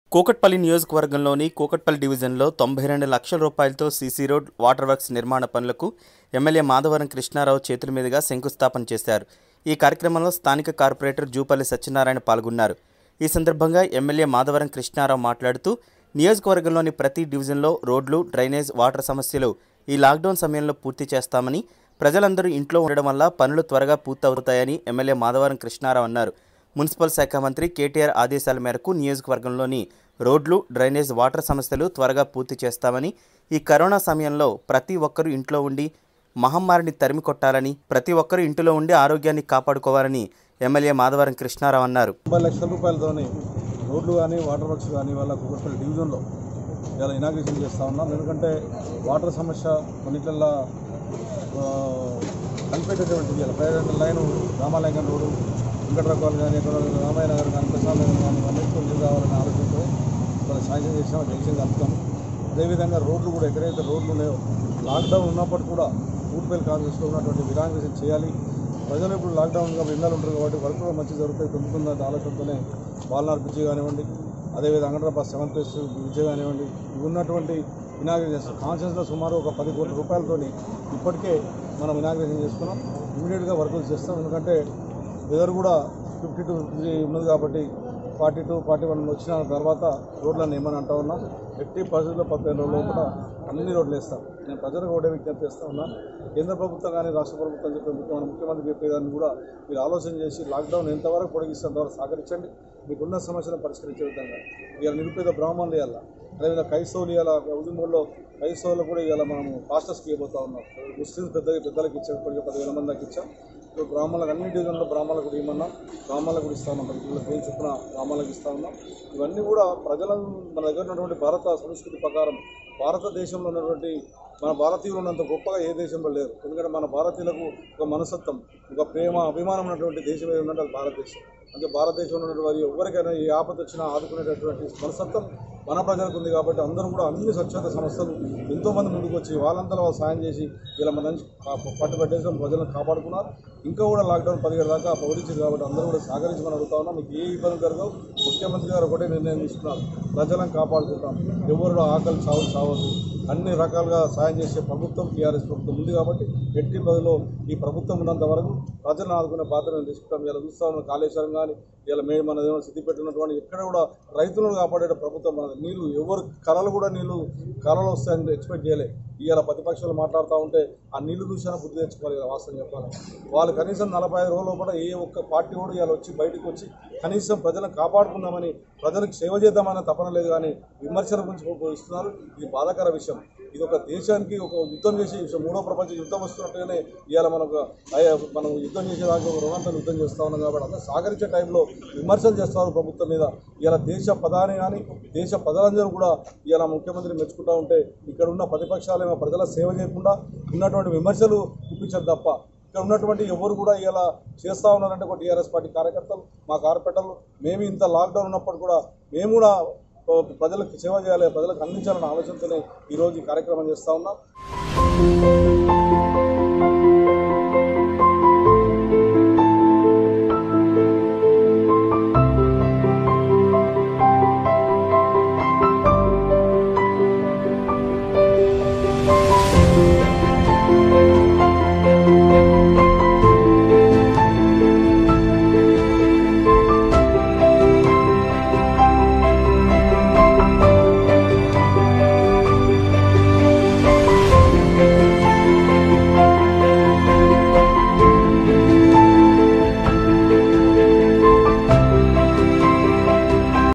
కూకట్పల్లి నియోజకవర్గంలోని కూకట్పల్లి డివిజన్లో తొంభై రెండు లక్షల రూపాయలతో సీసీ రోడ్ వాటర్ వర్క్స్ నిర్మాణ పనులకు ఎమ్మెల్యే మాధవరం కృష్ణారావు చేతుల మీదుగా శంకుస్థాపన చేశారు ఈ కార్యక్రమంలో స్థానిక కార్పొరేటర్ జూపల్లి సత్యనారాయణ పాల్గొన్నారు ఈ సందర్భంగా ఎమ్మెల్యే మాధవరం కృష్ణారావు మాట్లాడుతూ నియోజకవర్గంలోని ప్రతి డివిజన్లో రోడ్లు డ్రైనేజ్ వాటర్ సమస్యలు ఈ లాక్డౌన్ సమయంలో పూర్తి చేస్తామని ప్రజలందరూ ఇంట్లో ఉండడం వల్ల పనులు త్వరగా పూర్తవుతాయని ఎమ్మెల్యే మాధవరం కృష్ణారావు అన్నారు మున్సిపల్ శాఖ మంత్రి కేటీఆర్ ఆదేశాల మేరకు నియోజకవర్గంలోని రోడ్లు డ్రైనేజ్ వాటర్ సమస్యలు త్వరగా పూర్తి చేస్తామని ఈ కరోనా సమయంలో ప్రతి ఒక్కరూ ఇంట్లో ఉండి మహమ్మారిని తరిమి కొట్టాలని ప్రతి ఒక్కరూ ఇంటిలో ఉండి ఆరోగ్యాన్ని కాపాడుకోవాలని ఎమ్మెల్యే మాధవరం కృష్ణారావు అన్నారు తొంభై లక్షల రూపాయలతోని రోడ్లు కానీ వాటర్ వర్క్స్ కానీ వాళ్ళ కుక్కట్పల్లి డివిజన్లో ఇలా ఇనాగ్రేషన్ చేస్తూ ఉన్నాం ఎందుకంటే వాటర్ సమస్య కొన్నిట్లల్లో కనిపెట్టేటువంటిది ఇలా ప్రయాణ లైన్ రామాలయం రోడ్డు వెంకటరకాలు కానీ ఇక్కడ రామాయ నగర్ కానీ ప్రశాంత్ నగర్ కానీ అన్నింటిలో నీళ్ళు రావాలని ఆలోచనతో వాళ్ళు సాంక్షన్ చేసినా జంక్షన్ కలుపుతాం అదేవిధంగా రోడ్లు కూడా ఎక్కడైతే రోడ్లు ఉన్నాయో లాక్డౌన్ ఉన్నప్పటికీ కూడా ఊట్పల్లి కాంగ్రెస్లో ఉన్నటువంటి విరాంగ్రేషన్ చేయాలి ప్రజలు ఇప్పుడు లాక్డౌన్ కాబట్టి ఇళ్ళలు ఉంటారు కాబట్టి వర్క్ కూడా మంచి జరుగుతాయి పెరుగుతుందనే ఆలోచనతోనే బాలనార్ బ్రిడ్జి కానివ్వండి అదేవిధంగా అంగడరాబాద్ సెవెన్ ప్లేస్ బ్రిడ్జి కానివ్వండి ఇవి ఉన్నటువంటి ఇనాగ్రేషన్ కాన్షియస్గా సుమారు ఒక పది కోట్ల రూపాయలతోని ఇప్పటికే మనం ఇనాగ్రేషన్ చేసుకున్నాం ఇమీడియట్గా వర్కులు చేస్తాం ఎందుకంటే వెదర్ కూడా ఫిఫ్టీ టు ఫిఫ్టీ ఉన్నది కాబట్టి ఫార్టీ టూ ఫార్టీ వన్ వచ్చిన తర్వాత రోడ్లను ఏమని అంటా ఉన్నాం ఎట్టి పరిస్థితుల్లో పదిహేను రోజుల లోపల అన్ని రోడ్లు వేస్తాం నేను ప్రజలకు ఒకటే విజ్ఞప్తి చేస్తా ఉన్నా కేంద్ర ప్రభుత్వం కానీ రాష్ట్ర ప్రభుత్వం చెప్పే ముఖ్యమైన ముఖ్యమంత్రి చెప్పేదాన్ని కూడా మీరు ఆలోచన చేసి లాక్డౌన్ ఎంతవరకు పొడిగిస్తే అంతవరకు సహకరించండి మీకున్న సమస్యలను పరిష్కరించే విధంగా ఇవాళ నిరుపేద బ్రాహ్మణులు ఇవాళ అదేవిధంగా క్రైస్తవులు ఇవాళ ఉద్యమంలో క్రైస్తవులు కూడా ఇవాళ మనము పాస్టర్స్కి ఇవ్వబోతా ఉన్నాం ముస్లిమ్స్ పెద్దగా పెద్దలకు ఇచ్చాం ఇప్పటికే పదివేల మంది దాకా ఇచ్చాం ఇప్పుడు బ్రాహ్మణులకు అన్ని డివిజన్లో బ్రాహ్మణులకు కూడా ఇవ్వమన్నాం బ్రాహ్మణులకు కూడా ఇస్తా ఉన్నాం వీళ్ళకి ఏం చొప్పున బ్రాహ్మణులకు ఇస్తా ఉన్నాం ఇవన్నీ కూడా ప్రజలను మన దగ్గర ఉన్నటువంటి భారత సంస్కృతి ప్రకారం భారతదేశంలో ఉన్నటువంటి మన భారతీయులు ఉన్నంత గొప్పగా ఏ దేశంలో లేరు ఎందుకంటే మన భారతీయులకు ఒక మనసత్వం ఒక ప్రేమ అభిమానం ఉన్నటువంటి దేశం ఏది ఉందంటే అది భారతదేశం అంటే భారతదేశంలో ఉన్నటువంటి వారి ఎవరికైనా ఏ ఆపద వచ్చినా ఆదుకునేటటువంటి మనసత్వం మన ప్రజలకు ఉంది కాబట్టి అందరూ కూడా అన్ని స్వచ్ఛత సంస్థలు ఎంతోమంది ముందుకు వచ్చి వాళ్ళంతా వాళ్ళు సాయం చేసి ఇలా మన నుంచి పట్టుబట్టేసిన ప్రజలను కాపాడుకున్నారు ఇంకా కూడా లాక్డౌన్ పదిహేడు దాకా పొడిచింది కాబట్టి అందరూ కూడా సహకరించమని అడుగుతా ఉన్నాం మీకు ఏ ఇబ్బంది జరగవు ముఖ్యమంత్రి గారు ఒకటే నిర్ణయం తీసుకున్నారు ప్రజలను కాపాడుకుంటాం ఎవరు ఆకలి చావు చావద్దు అన్ని రకాలుగా సాయం చేసే ప్రభుత్వం టీఆర్ఎస్ ప్రభుత్వం ఉంది కాబట్టి ఎట్టి బదులు ఈ ప్రభుత్వం ఉన్నంత వరకు ప్రజలను ఆదుకునే బాధ్యత మేము తీసుకుంటాం ఇలా చూస్తా ఉన్నాం కాళేశ్వరం కానీ ఇలా మేము మన ఏమైనా సిద్ధిపెట్టి ఉన్నటువంటి ఎక్కడ కూడా రైతులను కాపాడే ప్రభుత్వం మనది నీళ్ళు ఎవరు కళలు కూడా నీళ్ళు కళలు వస్తాయని ఎక్స్పెక్ట్ చేయలే ఇవాళ ప్రతిపక్షాలు మాట్లాడుతూ ఉంటే ఆ నీళ్లు చూసినా బుద్ధి తెచ్చుకోవాలి ఇలా వాస్తవం చెప్పాలి వాళ్ళు కనీసం నలభై ఐదు రోజుల కూడా ఏ ఒక్క పార్టీ కూడా ఇవాళ వచ్చి బయటకు వచ్చి కనీసం ప్రజలను కాపాడుకుందామని ప్రజలకు సేవ చేద్దామని తపన లేదు కానీ విమర్శల గురించి ఇస్తున్నారు ఇది బాధాకర విషయం ఇది ఒక దేశానికి ఒక యుద్ధం చేసే విషయం మూడో ప్రపంచ యుద్ధం వస్తున్నట్టుగానే ఇవాళ మనకు అయ్య- మనం యుద్ధం చేసేదాకా ఒక రుణంతో యుద్ధం చేస్తా ఉన్నాం కాబట్టి అందరూ సహకరించే టైంలో విమర్శలు చేస్తున్నారు ప్రభుత్వం మీద ఇలా దేశ ప్రధాని కానీ దేశ ప్రజలందరూ కూడా ఇలా ముఖ్యమంత్రి మెచ్చుకుంటా ఉంటే ఇక్కడ ఉన్న ప్రతిపక్షాలేమో ప్రజల సేవ చేయకుండా ఉన్నటువంటి విమర్శలు చూపించారు తప్ప ఇక్కడ ఉన్నటువంటి ఎవరు కూడా ఇలా చేస్తూ ఉన్నారంటే ఒక టీఆర్ఎస్ పార్టీ కార్యకర్తలు మా కార్పొరేటర్లు మేము ఇంత లాక్డౌన్ ఉన్నప్పుడు కూడా మేము కూడా ఓ, ప్రజలకు సేవ చేయాలి ప్రజలకు అందించాలన్న ఆలోచనతోనే ఈరోజు ఈ కార్యక్రమం చేస్తూ ఉన్నాం